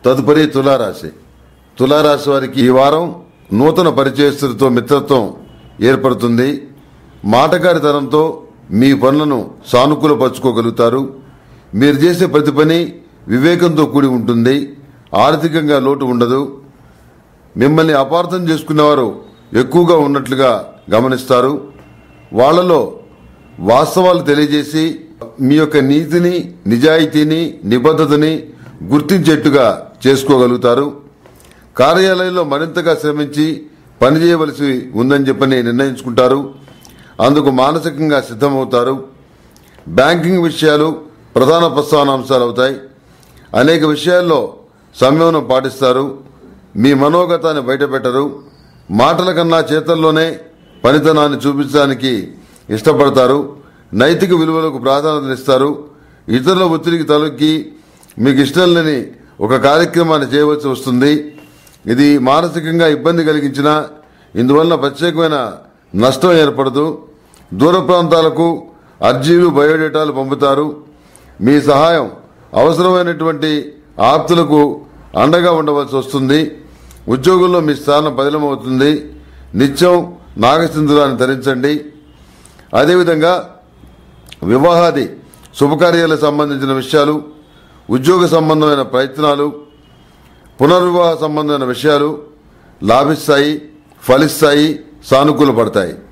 తదుపరి తులారాశి తులారాశి వారికి ఈ వారం నూతన పరిచయస్తులతో మిత్రత్వం ఏర్పడుతుంది మాటకారితనంతో మీ పనులను సానుకూలపరచుకోగలుగుతారు మీరు చేసే ప్రతి పని వివేకంతో కూడి ఉంటుంది ఆర్థికంగా లోటు ఉండదు మిమ్మల్ని అపార్థం చేసుకునేవారు ఎక్కువగా ఉన్నట్లుగా గమనిస్తారు వాళ్ళలో వాస్తవాలు తెలియజేసి మీ యొక్క నీతిని నిజాయితీని నిబద్ధతని గుర్తించేట్టుగా చేసుకోగలుగుతారు కార్యాలయంలో మరింతగా శ్రమించి పనిచేయవలసి ఉందని చెప్పని నిర్ణయించుకుంటారు అందుకు మానసికంగా సిద్ధమవుతారు బ్యాంకింగ్ విషయాలు ప్రధాన ప్రస్థానాంశాలు అవుతాయి అనేక విషయాల్లో సంయమనం పాటిస్తారు మీ మనోగతాన్ని బయటపెట్టరు మాటల కన్నా చేతల్లోనే పనితనాన్ని చూపించడానికి ఇష్టపడతారు నైతిక విలువలకు ప్రాధాన్యతనిస్తారు ఇతరుల ఒత్తిడికి తలొక్కి మీకు ఇష్టం లేని ఒక కార్యక్రమాన్ని చేయవలసి వస్తుంది ఇది మానసికంగా ఇబ్బంది కలిగించినా ఇందువల్ల ప్రత్యేకమైన నష్టం ఏర్పడదు దూర ప్రాంతాలకు అర్జీలు బయోడేటాలు పంపుతారు మీ సహాయం అవసరమైనటువంటి ఆప్తులకు అండగా ఉండవలసి వస్తుంది ఉద్యోగంలో మీ స్థానం బదిలమవుతుంది నిత్యం నాగసింధురాన్ని ధరించండి అదేవిధంగా వివాహాది శుభకార్యాలకు సంబంధించిన విషయాలు ఉద్యోగ సంబంధమైన ప్రయత్నాలు పునర్వివాహ సంబంధమైన విషయాలు లాభిస్తాయి ఫలిస్తాయి సానుకూలపడతాయి